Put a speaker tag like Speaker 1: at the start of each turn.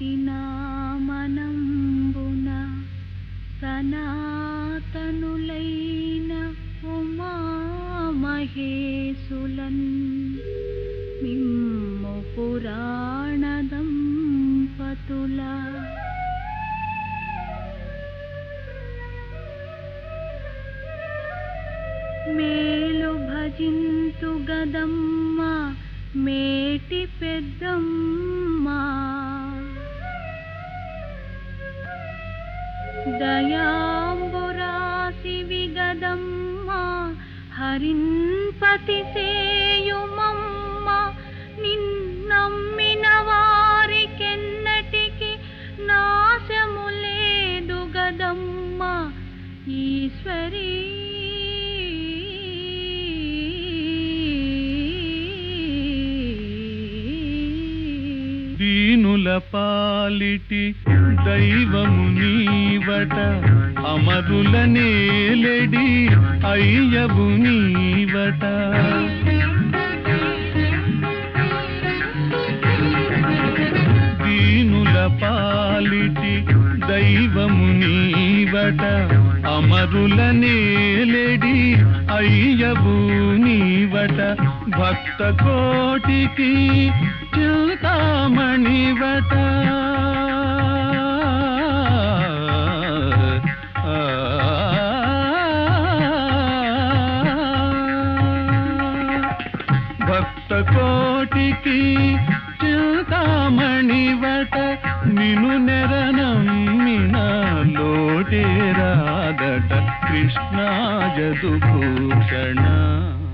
Speaker 1: మనంబున సనాతనులైన ఉమామహేశులన్ మిమ్ము పురాణ దంపతుల మేలు భజింతు గదమ్మ మేటి పెద్దమ్మ దయాంబురాసి విగదమ్మ హరిన్పతి సేయుమమ్మ నిన్నమ్మిన వారికెన్నటికి నాశము లేదు గదమ్మ ఈశ్వరీ
Speaker 2: దీనుల పాలిటి దైవము నీవట అమరుల నేలెడి అయ్యవు నీవట దీనుల పాలిటి దైవము నీవట అమరుల నేలెడి అయ్యవు నీవట భక్త కోటికి చింతామణివట భక్త కోటికి చింతామణివట నిను నెరనమ్మిన లోటే రాదట కృష్ణ జదుభూషణ